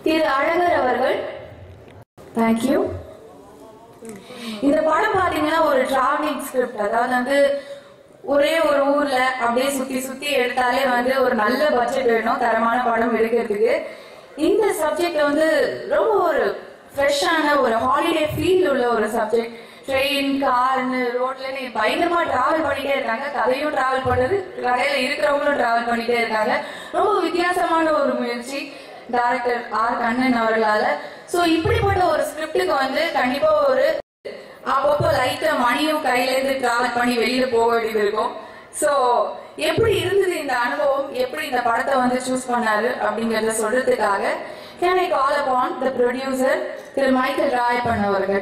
திரு அழகர் அவர்கள் தேங்க்யூ இந்த படம் பாத்தீங்கன்னா ஒரு டிராவலிங் ஸ்கிரிப்ட் அதாவது வந்து ஒரே ஒரு ஊர்ல அப்படியே சுத்தி சுத்தி எடுத்தாலே வந்து ஒரு நல்ல பட்ஜெட் வேணும் தரமான படம் எடுக்கிறதுக்கு இந்த சப்ஜெக்ட் வந்து ரொம்ப ஒரு ஃப்ரெஷ்ஷான ஒரு ஹாலிடே ஃபீல் உள்ள ஒரு சப்ஜெக்ட் ட்ரெயின் கார்னு ரோட்ல நீ பயங்கரமா டிராவல் பண்ணிட்டே இருக்காங்க கதையும் டிராவல் பண்ணுது கடையில இருக்கிறவங்களும் டிராவல் பண்ணிட்டே இருக்காங்க ரொம்ப வித்தியாசமான ஒரு முயற்சி டைரக்டர் ஆர் கண்ணன் அவர்களால சோ இப்படிப்பட்ட ஒரு ஸ்கிரிப்டுக்கு வந்து கண்டிப்பா ஒரு அப்பப்போ லைட்டா மணியும் கையில இருந்து டிராவல் பண்ணி வெளியில போக வேண்டியது இருக்கும் சோ எப்படி இருந்தது இந்த அனுபவம் எப்படி இந்த படத்தை வந்து சூஸ் பண்ணாரு அப்படிங்கறத சொல்றதுக்காக can I call upon the producer திரு மைக்கேல் ராயப்பன் அவர்கள்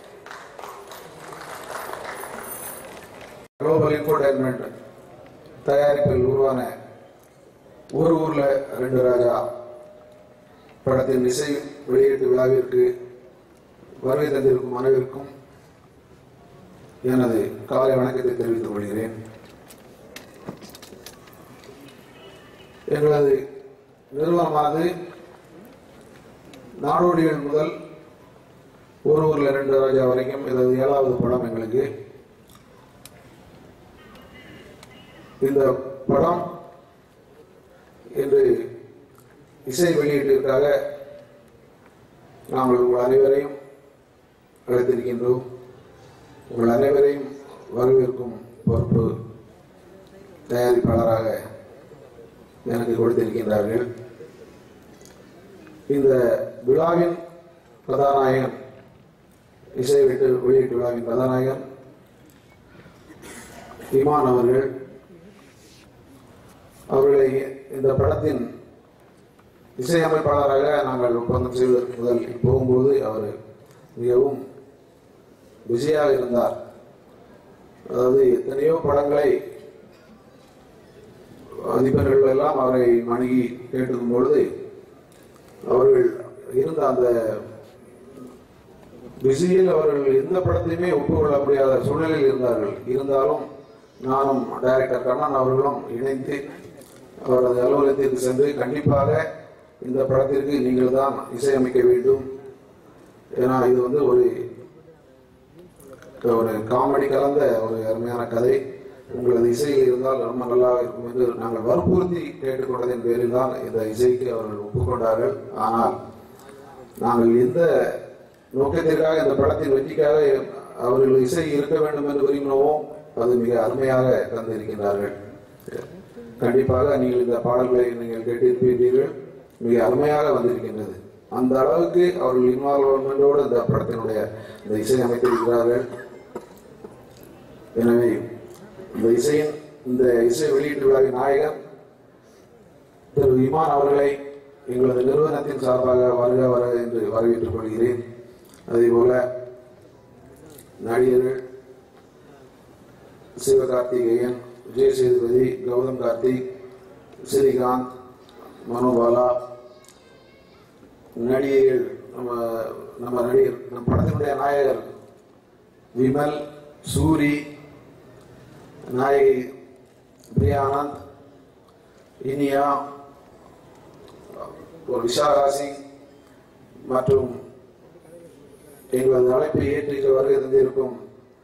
குளோபல் இன்ஃபோடைன்மெண்ட் தயாரிப்பில் உருவான ஒரு ஊர்ல ரெண்டு ராஜா படத்தின் இசை வெளியீட்டு விழாவிற்கு வருகை தந்திருக்கும் அனைவருக்கும் எனது காலை வணக்கத்தை தெரிவித்துக் கொள்கிறேன் எங்களது நிறுவனமானது நாடோடிகள் முதல் ஒரு ஊர்ல ரெண்டு ராஜா வரைக்கும் இதாவது ஏழாவது படம் எங்களுக்கு இந்த படம் இன்று இசை வெளியீட்டிற்காக நாங்கள் உங்கள் அனைவரையும் அழைத்திருக்கின்றோம் உங்கள் அனைவரையும் வரவேற்கும் பொறுப்பு தயாரிப்பாளராக எனக்கு கொடுத்திருக்கின்றார்கள் இந்த விழாவின் கதாநாயகன் இசை வெளியீட்டு வெளியீட்டு விழாவின் கதாநாயகன் இமான் அவர்கள் அவர்களை இந்த படத்தின் இசையமைப்பாளராக நாங்கள் ஒப்பந்தம் செய்வதற்கு முதல் போகும்போது அவர் மிகவும் பிஸியாக இருந்தார் அதாவது எத்தனையோ படங்களை அதிபர்கள் எல்லாம் அவரை அணுகி கேட்டுக்கும் பொழுது அவர்கள் இருந்த அந்த பிஸியில் அவர்கள் எந்த படத்தையுமே ஒப்புக்கொள்ள முடியாத சூழ்நிலையில் இருந்தார்கள் இருந்தாலும் நானும் டைரக்டர் கண்ணன் அவர்களும் இணைந்து அவரது அலுவலகத்திற்கு சென்று கண்டிப்பாக இந்த படத்திற்கு நீங்கள் தான் இசையமைக்க வேண்டும் ஏன்னா இது வந்து ஒரு ஒரு காமெடி கலந்த ஒரு அருமையான கதை உங்களது இசையில் இருந்தால் ரொம்ப நல்லா இருக்கும் என்று நாங்கள் வற்புறுத்தி கேட்டுக்கொண்டதின் பேரில் தான் இந்த இசைக்கு அவர்கள் ஒப்புக்கொண்டார்கள் ஆனால் நாங்கள் எந்த நோக்கத்திற்காக இந்த படத்தின் வெற்றிக்காக அவர்கள் இசை இருக்க வேண்டும் என்று விரும்பினோமோ அது மிக அருமையாக தந்திருக்கின்றார்கள் கண்டிப்பாக நீங்கள் இந்த பாடல்களை நீங்கள் கேட்டிருப்பீர்கள் மிக அருமையாக வந்திருக்கின்றது அந்த அளவுக்கு அவர்கள் இன்வால்வ்மெண்டோடு இந்த படத்தினுடைய இந்த இசை அமைத்திருக்கிறார்கள் எனவே இந்த இசையின் இந்த இசை வெளியீட்டு விழாவின் நாயகர் திரு இமான் அவர்களை எங்களது நிறுவனத்தின் சார்பாக வருக வர என்று வரவேற்றுக் கொள்கிறேன் அதே போல நடிகர்கள் சிவகார்த்திகேயன் விஜய் சேதுபதி கௌதம் கார்த்திக் ஸ்ரீகாந்த் மனோபாலா நடிகைகள் நம்ம நம்ம நடிகர் நம்ம படத்தினுடைய நாயகர் விமல் சூரி நாயகி பிரியானந்த் இனியா ஒரு விஷாலா சிங் மற்றும் எங்களது அழைப்பை ஏற்று இங்கு வருகை தந்திருக்கும்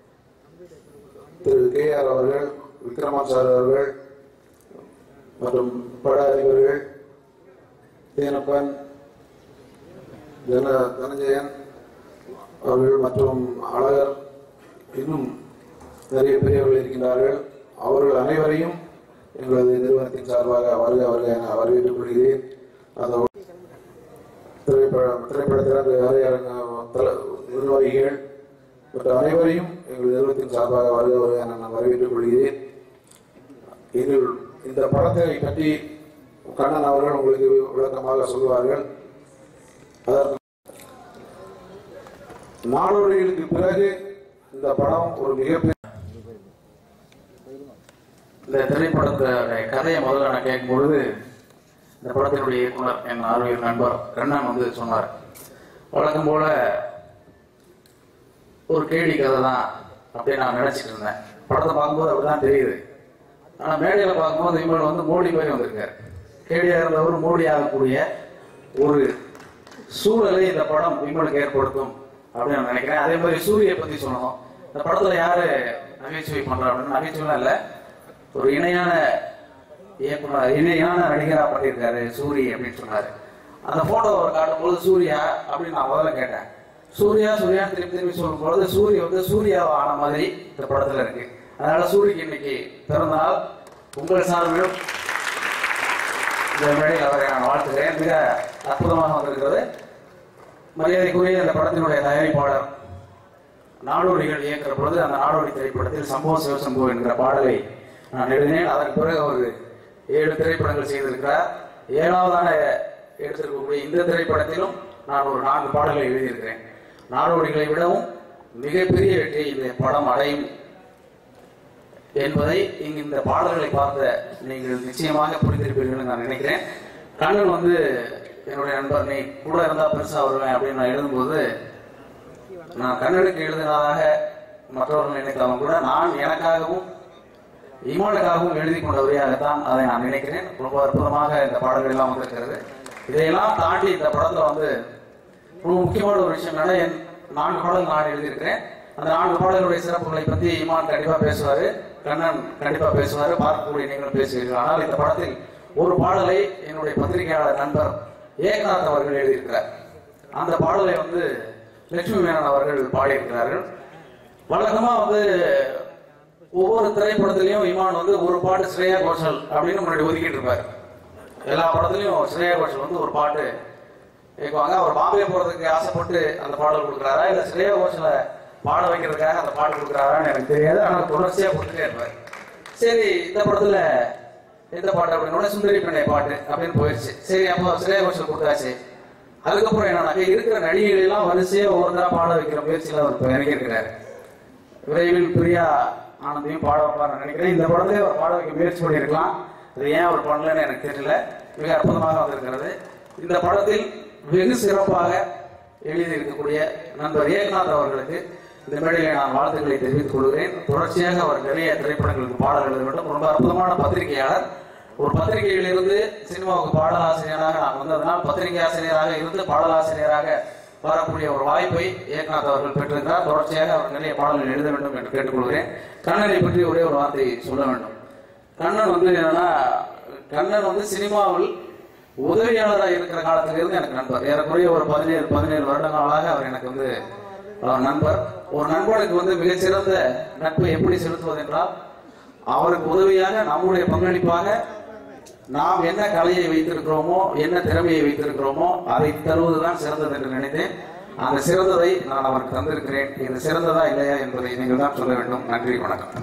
திரு கே ஆர் அவர்கள் விக்ரமான் சார் அவர்கள் மற்றும் பட அதிபர்கள் தேனப்பன் ஜன தனஞ்சயன் அவர்கள் மற்றும் அழகர் இன்னும் நிறைய பெரியவர்கள் இருக்கின்றார்கள் அவர்கள் அனைவரையும் எங்களது நிறுவனத்தின் சார்பாக வருக வருக என வரவேற்றுக் கொள்கிறேன் அதோடு திரைப்பட திரைப்படத்திற்கு அரையரங்க தல- நிர்வாகிகள் மற்ற அனைவரையும் எங்கள் நிறுவனத்தின் சார்பாக வருக வருக என நான் வரவேற்றுக் கொள்கிறேன் இதில் இந்த படத்தை பற்றி கண்ணன் அவர்கள் உங்களுக்கு விளக்கமாக சொல்வார்கள் அதற்கு நாடோடிகளுக்கு பிறகு இந்த படம் ஒரு மிகப்பெரிய இந்த திரைப்படத்தோட கதையை முதல்ல நான் கேட்கும் பொழுது இந்த படத்தினுடைய இயக்குனர் என் ஆர்வலர் நண்பர் கண்ணன் வந்து சொன்னார் வழக்கம் போல ஒரு கேடி கதை தான் அப்படின்னு நான் நினைச்சிட்டு இருந்தேன் படத்தை பார்க்கும்போது அப்படிதான் தெரியுது ஆனா மேடையில பார்க்கும்போது இவங்க வந்து மோடி போய் வந்திருக்காரு கேடியா இருந்தவர் மோடி ஆகக்கூடிய ஒரு சூழலை இந்த படம் விமலுக்கு ஏற்படுத்தும் அப்படின்னு நான் நினைக்கிறேன் அதே மாதிரி சூரிய பத்தி சொல்லணும் இந்த படத்துல யாரு நகைச்சுவை பண்றா அப்படின்னு நகைச்சுவை இல்ல ஒரு இணையான இயக்குனர் இணையான நடிகரா பண்ணியிருக்காரு சூரி அப்படின்னு சொன்னாரு அந்த போட்டோ அவர் காட்டும்போது சூர்யா அப்படின்னு நான் முதல்ல கேட்டேன் சூர்யா சூர்யா திருப்பி திருப்பி சொல்லும்போது சூரிய வந்து சூர்யாவை ஆன மாதிரி இந்த படத்துல இருக்கு அதனால சூரிக்கு இன்னைக்கு பிறந்த நாள் உங்கள் சார்பிலும் இந்த மேடையில் அவரை நான் வாழ்த்துகிறேன் மிக அற்புதமாக வந்திருக்கிறது மரியாதைக்குரிய இந்த படத்தினுடைய தயாரிப்பாளர் நாடோடிகள் இயக்குற பொழுது அந்த நாடோடி திரைப்படத்தில் சம்பவ சிவசம்பு என்கிற பாடலை நான் எழுதினேன் அதற்கு பிறகு ஒரு ஏழு திரைப்படங்கள் செய்திருக்கிறார் ஏழாவதான எடுத்திருக்கக்கூடிய இந்த திரைப்படத்திலும் நான் ஒரு நான்கு பாடல்களை எழுதியிருக்கிறேன் நாடோடிகளை விடவும் மிகப்பெரிய வெற்றி இந்த படம் அடையும் என்பதை இங்கு இந்த பாடல்களை பார்த்த நீங்கள் நிச்சயமாக புரிந்திருப்பீர்கள் நான் நினைக்கிறேன் கண்ணன் வந்து என்னுடைய நண்பர் நீ கூட இருந்தா பெருசா வருவேன் அப்படின்னு நான் எழுதும்போது நான் கண்ணனுக்கு எழுதினதாக மற்றவர்கள் நினைத்தாலும் கூட நான் எனக்காகவும் இமானுக்காகவும் எழுதி கொண்ட உரையாகத்தான் அதை நான் நினைக்கிறேன் ரொம்ப அற்புதமாக இந்த பாடல்கள் எல்லாம் வந்திருக்கிறது இதையெல்லாம் தாண்டி இந்த படத்துல வந்து ரொம்ப முக்கியமான ஒரு விஷயம் என்னன்னா என் நான்கு பாடல் நான் எழுதியிருக்கிறேன் அந்த நான்கு பாடல்களுடைய சிறப்புகளை பத்தி இமான் கண்டிப்பா பேசுவாரு கண்ணன் கண்டிப்பா பேசுவாரு பார்க்கக்கூடிய நீங்களும் பேசுவீர்கள் ஆனால் இந்த படத்தில் ஒரு பாடலை என்னுடைய பத்திரிகையாளர் நண்பர் ஏகநாத் அவர்கள் எழுதியிருக்கிறார் அந்த பாடலை வந்து லட்சுமி மேனன் அவர்கள் பாடியிருக்கிறார்கள் வழக்கமா வந்து ஒவ்வொரு திரைப்படத்திலையும் இமான் வந்து ஒரு பாட்டு ஸ்ரேயா கோஷல் அப்படின்னு முன்னாடி ஒதுக்கிட்டு இருப்பாரு எல்லா படத்துலயும் ஸ்ரேயா கோஷல் வந்து ஒரு பாட்டு கேட்குவாங்க அவர் பாம்பே போறதுக்கு ஆசைப்பட்டு அந்த பாடல் கொடுக்குறாரா இல்ல ஸ்ரேயா கோஷலை பாட வைக்கிறதுக்காக அந்த பாட்டு கொடுக்குறாரான்னு எனக்கு தெரியாது ஆனால் தொடர்ச்சியா கொடுத்துட்டே இருப்பாரு சரி இந்த படத்துல எந்த பாட்டு அப்படின்னு சுந்தரி பெண்ணை பாட்டு அப்படின்னு போயிடுச்சு சரி அப்போ ஸ்ரேயா கோஷல் கொடுத்தாச்சு அதுக்கப்புறம் என்னன்னா இருக்கிற நடிகைகள் எல்லாம் வரிசையா ஒவ்வொருத்தரா பாட வைக்கிற முயற்சியில அவர் இப்ப இறங்கியிருக்கிறாரு விரைவில் பிரியா ஆனந்தையும் பாட வைப்பார் நினைக்கிறேன் இந்த படத்தை அவர் பாட வைக்க முயற்சி பண்ணியிருக்கலாம் அது ஏன் அவர் பண்ணலன்னு எனக்கு தெரியல மிக அற்புதமாக வந்திருக்கிறது இந்த படத்தில் வெகு சிறப்பாக எழுதியிருக்கக்கூடிய நண்பர் ஏகநாத் அவர்களுக்கு இந்த மேடையில நான் வாழ்த்துக்களை தெரிவித்துக் கொள்கிறேன் தொடர்ச்சியாக அவர் நிறைய திரைப்படங்களுக்கு பாடல் எழுத வேண்டும் ரொம்ப அற்புதமான பத்திரிகையாளர் ஒரு பத்திரிகையிலிருந்து சினிமாவுக்கு பாடலாசிரியராக நான் வந்ததனால் பத்திரிகை ஆசிரியராக இருந்து பாடலாசிரியராக வரக்கூடிய ஒரு வாய்ப்பை ஏக்நாத் அவர்கள் பெற்றிருக்கிறார் தொடர்ச்சியாக அவர் நிறைய பாடல்கள் எழுத வேண்டும் என்று கேட்டுக்கொள்கிறேன் கண்ணனை பற்றி ஒரே ஒரு வார்த்தை சொல்ல வேண்டும் கண்ணன் வந்து என்னன்னா கண்ணன் வந்து சினிமாவில் உதவியாளராக இருக்கிற காலத்திலிருந்து எனக்கு நண்பர் ஏறக்குறைய ஒரு பதினேழு பதினேழு வருடங்களாக அவர் எனக்கு வந்து அவர் நண்பர் ஒரு நண்பனுக்கு வந்து மிகச்சிறந்த நட்பை எப்படி செலுத்துவது என்றால் அவருக்கு உதவியாக நம்முடைய பங்களிப்பாக நாம் என்ன கலையை வைத்திருக்கிறோமோ என்ன திறமையை வைத்திருக்கிறோமோ அதை தருவதுதான் சிறந்தது என்று நினைத்தேன் அந்த சிறந்ததை நான் அவருக்கு தந்திருக்கிறேன் இது சிறந்ததா இல்லையா என்பதை நீங்கள் தான் சொல்ல வேண்டும் நன்றி வணக்கம்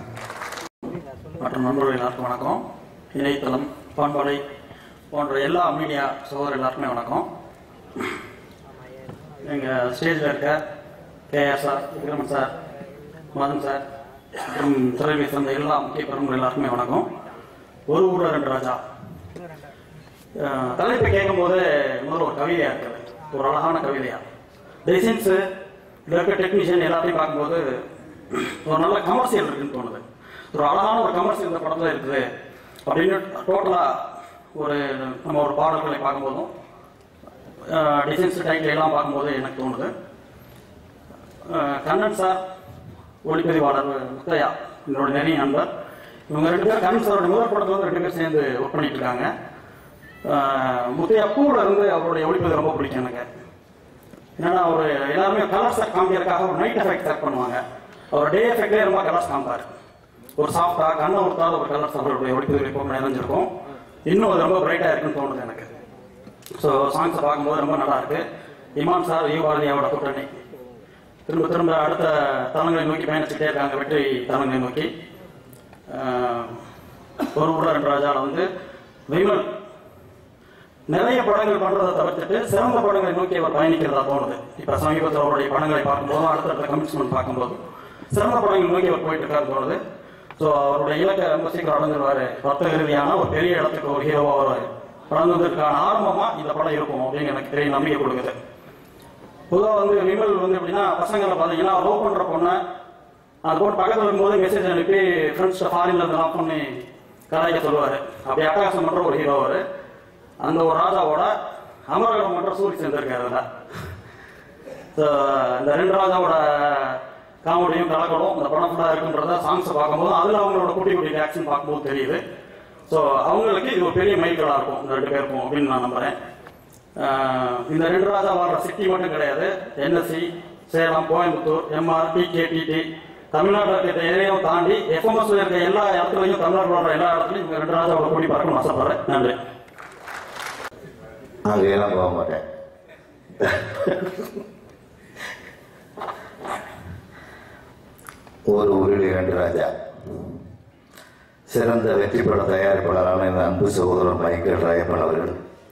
மற்றும் நண்பர்கள் எல்லாருக்கும் வணக்கம் இணையதளம் பான்பாடை போன்ற எல்லா மீடியா சகோதரர் எல்லாருக்குமே வணக்கம் எங்கள் ஸ்டேஜில் இருக்க KR sir Vikraman sir Madhan sir மற்றும் துறையை சேர்ந்த எல்லா முக்கிய பிரமுகர்கள் எல்லாருக்குமே வணக்கம் ஒரு ஊரில் ரெண்டு ராஜா அஹ், தலைப்பை கேட்கும்போது முதல்ல ஒரு கவிதையா இருக்குது ஒரு அழகான கவிதையா டிசைன்ஸு இதில் இருக்க டெக்னீஷியன் எல்லாத்தையும் பார்க்கும்போது ஒரு நல்ல கமர்ஷியல் இருக்குன்னு தோணுது ஒரு அழகான ஒரு கமர்ஷியல் இந்த படத்தில் இருக்குது அப்படின்னு டோட்டலாக ஒரு நம்ம ஒரு பாடல்களை பார்க்கும்போதும் டிசைன்ஸ் டைட்டில் எல்லாம் பார்க்கும்போது எனக்கு தோணுது அஹ், கண்ணன் சார் ஒளிப்பதிவாளர் முத்தையா என்னோட நிறைய நண்பர் இவங்க ரெண்டு பேரும் கண்ணன் சாரோட முதல் படத்துல வந்து ரெண்டு பேரும் சேர்ந்து ஒர்க் பண்ணிட்டு இருக்காங்க அஹ், முத்தையா கூட இருந்து அவருடைய ஒளிப்பதிவு ரொம்ப பிடிக்கும் எனக்கு ஏன்னா அவர் எல்லாருமே கலர்ஸ் காமிக்கிறதுக்காக ஒரு நைட் எஃபெக்ட் செட் பண்ணுவாங்க அவர் டே எஃபெக்ட்லேயே ரொம்ப கலர்ஸ் காமிப்பார் ஒரு சாஃப்டா கண்ணை ஒருத்தாத ஒரு கலர்ஸ் அவருடைய ஒளிப்பதிவு இப்போ நிறைஞ்சிருக்கும் இன்னும் அது ரொம்ப பிரைட்டாக இருக்குன்னு தோணுது எனக்கு ஸோ சாங்ஸை பார்க்கும்போது ரொம்ப நல்லா இருக்கு இமான் சார் யுவாலியாவோட கூட்டணி திரும்ப திரும்ப அடுத்த தளங்களை நோக்கி பயணிச்சுட்டே இருக்காங்க வெற்றி தளங்களை நோக்கி ஆஹ், ஒரு ஊரில் ரெண்டு ராஜாவில் வந்து விமல் நிறைய படங்கள் பண்றதை தவிர்த்துட்டு சிறந்த படங்களை நோக்கி அவர் பயணிக்கிறதா தோணுது இப்ப சமீபத்தில் அவருடைய படங்களை பார்க்கும்போதும் அடுத்தடுத்த கமிட்மெண்ட் பார்க்கும்போது சிறந்த படங்கள் நோக்கி அவர் போயிட்டு இருக்காரு தோணுது ஸோ அவருடைய இலக்கை ரொம்ப சீக்கிரம் அடைஞ்சிருவாரு வர்த்தக ரீதியான ஒரு பெரிய இடத்துக்கு ஒரு ஹீரோவா வருவாரு வளர்ந்ததுக்கான ஆரம்பமா இந்த படம் இருக்கும் அப்படின்னு எனக்கு பெரிய நம்பிக்கை கொடுக்குது பொதுவாக வந்து விமல் வந்து எப்படின்னா பசங்களை பார்த்தீங்கன்னா லவ் பண்ற பொண்ணை அந்த பொண்ணு பக்கத்தில் இருக்கும்போது மெசேஜ் அனுப்பி ஃப்ரெண்ட்ஸ் ஃபாரின்ல இருந்தெல்லாம் பண்ணி கலாய்க்க சொல்லுவாரு அப்படி அட்டகாசம் பண்ற ஒரு ஹீரோ அவரு அந்த ஒரு ராஜாவோட அமரகடம் மன்ற சூரி சேர்ந்திருக்காரு அதில் ஸோ இந்த ரெண்டு ராஜாவோட காமெடியும் கலக்கடும் இந்த படம் ஃபுல்லாக இருக்குன்றத சாங்ஸை பார்க்கும்போது அதில் அவங்களோட குட்டி குட்டி ஆக்ஷன் பார்க்கும்போது தெரியுது ஸோ அவங்களுக்கு இது ஒரு பெரிய மைல்களாக இருக்கும் இந்த ரெண்டு பேருக்கும் அப்படின்னு நான் நம்புகிறேன் ஆஹ் இந்த ரெண்டு ராஜா வாழ்ற சிட்டி மட்டும் கிடையாது என்எஸ்சி சேலம் கோயம்புத்தூர் எம்ஆர் டிகேடிடி தமிழ்நாட்டில் இருக்க ஏரியாவும் தாண்டி எஃப்எம்எஸ் இருக்க எல்லா இடத்துலையும் தமிழ்நாட்டில் வர எல்லா இடத்துலையும் இவங்க ரெண்டு ராஜாவோட கூடி பார்க்கணும்னு ஆசைப்படுறேன் நன்றி அங்கெல்லாம் போக மாட்டேன் ஒரு ஊரில் இரண்டு ராஜா சிறந்த வெற்றி பட தயாரிப்பாளரான இந்த அன்பு சகோதரர் மைக்கேல் ராயப்பன் அவர்கள்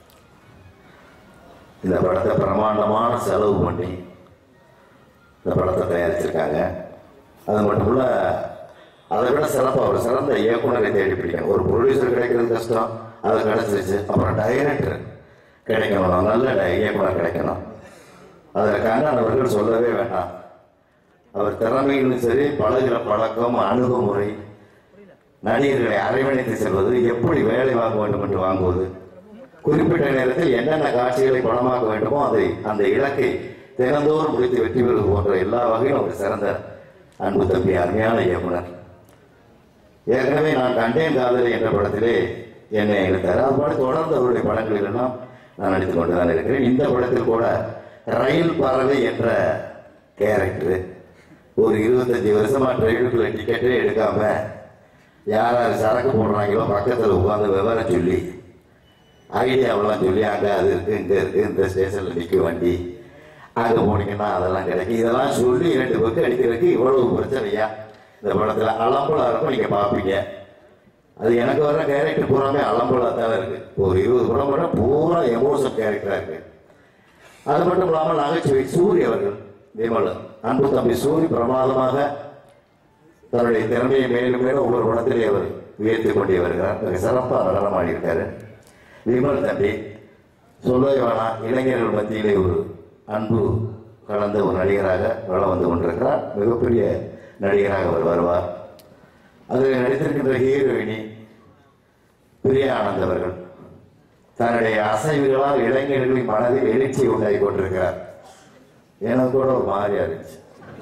இந்த படத்தை பிரமாண்டமான செலவு பண்ணி இந்த படத்தை தயாரிச்சிருக்காங்க அது மட்டும் இல்ல அதை விட சிறப்பாக ஒரு சிறந்த இயக்குனரை தேடி பிடிக்கணும் ஒரு ப்ரொடியூசர் கிடைக்கிறது கஷ்டம் அது கிடைச்சிருச்சு அப்புறம் டைரக்டர் கிடைக்கணும் நல்ல di- இயக்குனர் கிடைக்கணும் அதில் கண்ணன் அவர்கள் சொல்லவே வேண்டாம் அவர் திறமையிலும் சரி பழகுற பழக்கம் அணுகுமுறை நடிகர்களை அரவணைத்து செல்வது எப்படி வேலை வாங்க வேண்டும் என்று வாங்குவது குறிப்பிட்ட நேரத்தில் என்னென்ன காட்சிகளை படமாக்க வேண்டுமோ அதை அந்த இலக்கை தினந்தோறும் முடித்து வெற்றி பெறுவது போன்ற எல்லா வகையிலும் ஒரு சிறந்த அன்பு தம்பி அருமையான இயக்குனர் ஏற்கனவே நான் கண்டேன் காதலி என்ற படத்திலே என்னை எடுத்தார் அது பாடு தொடர்ந்து அவருடைய படங்களில் எல்லாம் நான் நடித்துக் கொண்டுதான் இருக்கிறேன் இந்த படத்தில் கூட ரயில் பறவை என்ற கேரக்டர் ஒரு இருபத்தஞ்சு வருஷமா ட்ரெயினுக்குள்ள டிக்கெட்டே எடுக்காம யார் யார் சரக்கு போடுறாங்களோ பக்கத்தில் உட்காந்து விவரம் சொல்லி ஐடியாவெல்லாம் சொல்லி அங்கே அது இருக்கு இங்கே இருக்கு இந்த ஸ்டேஷனில் நிற்கும் வண்டி அங்கே போனீங்கன்னா அதெல்லாம் கிடைக்கும் இதெல்லாம் சொல்லி ரெண்டு பக்கம் அடிக்கிறதுக்கு இவ்வளவு பிரச்சனையா இந்த படத்தில் அலம்பலா இருக்கும் நீங்கள் பார்ப்பீங்க அது எனக்கு வர கேரக்டர் பூராமே அலம்பலா தான் இருக்கு ஒரு இருபது படம் கூட பூரா எமோஷன் கேரக்டரா இருக்கு அது மட்டும் இல்லாமல் நகைச்சுவை சூரி அவர்கள் விமல் அன்பு தம்பி சூரி பிரமாதமாக தன்னுடைய திறமையை மேலும் மேலும் ஒவ்வொரு படத்திலே அவர் உயர்த்தி கொண்டே வருகிறார் மிக சிறப்பாக நடனம் ஆடியிருக்காரு விமல் தம்பி சொல்லவே வேணாம் இளைஞர்கள் மத்தியிலே ஒரு அன்பு கலந்த ஒரு நடிகராக வளம் வந்து கொண்டிருக்கிறார் மிகப்பெரிய நடிகராக அவர் வருவார் அதில் நடித்திருக்கின்ற ஹீரோயினி பிரியா ஆனந்த் அவர்கள் தன்னுடைய அசைவுகளால் இளைஞர்களின் மனதில் எழுச்சி உண்டாகி கொண்டிருக்கிறார் எனக்கு கூட ஒரு மாதிரியா இருந்துச்சு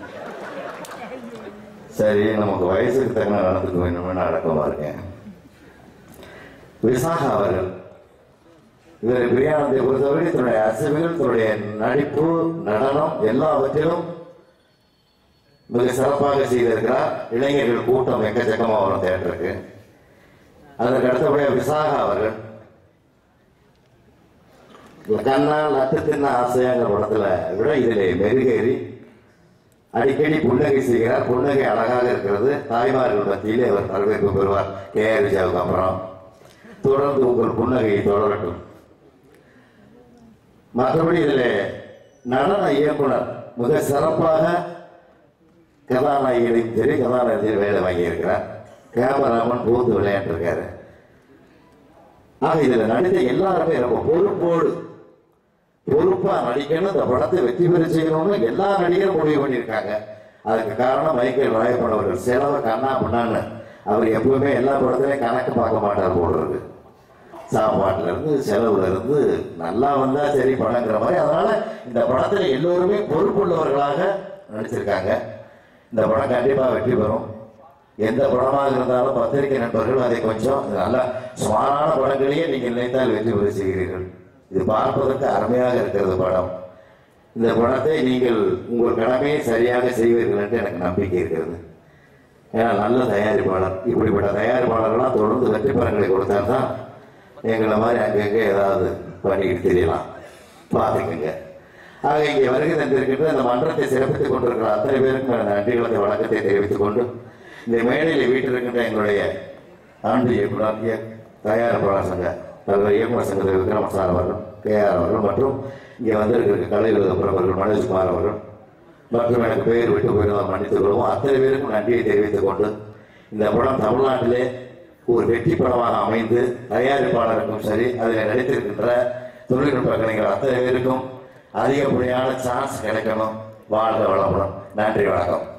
சரி நமக்கு வயசுக்கு தகுந்த நடந்துக்க வேணும்னு நான் அடக்கமா இருக்கேன் விசாகா அவர்கள் இவர் பிரியானந்தை பொறுத்தவரை தன்னுடைய அசைவுகள் தன்னுடைய நடிப்பு நடனம் எல்லாவற்றிலும் மிக சிறப்பாக செய்திருக்கிறார் இளைஞர்கள் கூட்டம் எக்கச்சக்கமா வரும் தேட்டருக்கு அதற்கு அடுத்தபடியாக விசாகா அவர்கள் கண்ணா லட்டு தின்ன ஆசையாங்கிற படத்துல விட இதிலே மெருகேறி அடிக்கடி புன்னகை செய்கிறார் புன்னகை அழகாக இருக்கிறது தாய்மார்கள் மத்தியிலே அவர் வரவேற்பு பெறுவார் கே ஆர் விஜயாவுக்கு அப்புறம் தொடர்ந்து உங்கள் புன்னகையை தொடரட்டும் மற்றபடி இதில் நடன இயக்குனர் மிக சிறப்பாக கதாநாயகனையும் சரி கதாநாயகத்தையும் வேலை வாங்கியிருக்கிறார் கேமராமன் பூந்து விளையாண்டுருக்காரு ஆக இதுல நடித்த எல்லாருமே ரொம்ப பொறுப்போடு பொறுப்பா நடிக்கணும் இந்த படத்தை வெற்றி பெற செய்யணும்னு எல்லா நடிகரும் முடிவு பண்ணியிருக்காங்க அதுக்கு காரணம் மைக்கேல் ராயப்பன் அவர்கள் செலவை கண்ணா பண்ணான்னு அவர் எப்பவுமே எல்லா படத்துலையும் கணக்கு பார்க்க மாட்டார் போடுறது சாப்பாட்டுல இருந்து செலவுல இருந்து நல்லா வந்தா சரி படங்கிற மாதிரி அதனால இந்த படத்துல எல்லோருமே பொறுப்புள்ளவர்களாக நடிச்சிருக்காங்க இந்த படம் கண்டிப்பா வெற்றி பெறும் எந்த படமாக இருந்தாலும் பத்திரிகை நண்பர்கள் அதை கொஞ்சம் நல்ல சுமாரான படங்களையே நீங்கள் நினைத்தால் வெற்றி பெற செய்கிறீர்கள் இது பார்ப்பதற்கு அருமையாக இருக்கிறது படம் இந்த படத்தை நீங்கள் உங்கள் கடமையை சரியாக செய்வீர்கள் என்று எனக்கு நம்பிக்கை இருக்கிறது ஏன்னா நல்ல தயாரிப்பாளர் இப்படிப்பட்ட தயாரிப்பாளர்கள்லாம் தொடர்ந்து வெற்றி படங்களை கொடுத்தால் தான் எங்களை மாதிரி அங்கங்கே ஏதாவது பண்ணிக்கிட்டு தெரியலாம் பார்த்துக்குங்க ஆக இங்கே வருகை தந்திருக்கின்ற இந்த மன்றத்தை சிறப்பித்துக் கொண்டிருக்கிற அத்தனை பேருக்கும் எனது நன்றிகளை வணக்கத்தை தெரிவித்துக் கொண்டு இந்த மேடையில் வீட்டிருக்கின்ற எங்களுடைய ஆண்டு இயக்குனர் இய- தயாரிப்பாளர் சங்க தலைவர் இயக்குனர் சங்கத்தில் விக்ரம சார் அவர்கள் கே ஆர் அவர்கள் மற்றும் இங்கே வந்திருக்கிற கலை அவர்கள் மனோஜ்குமார் அவர்கள் மற்றும் எனக்கு பெயர் விட்டு போயிருந்தால் மன்னித்துக் கொள்வோம் அத்தனை பேருக்கும் நன்றியை தெரிவித்துக் கொண்டு இந்த படம் தமிழ்நாட்டிலே ஒரு வெற்றி படமாக அமைந்து தயாரிப்பாளருக்கும் சரி அதில் நடித்திருக்கின்ற தொழில்நுட்ப கலைஞர் அத்தனை பேருக்கும் அதிகப்படியான சான்ஸ் கிடைக்கணும் வாழ்க வளமுடன் நன்றி வணக்கம்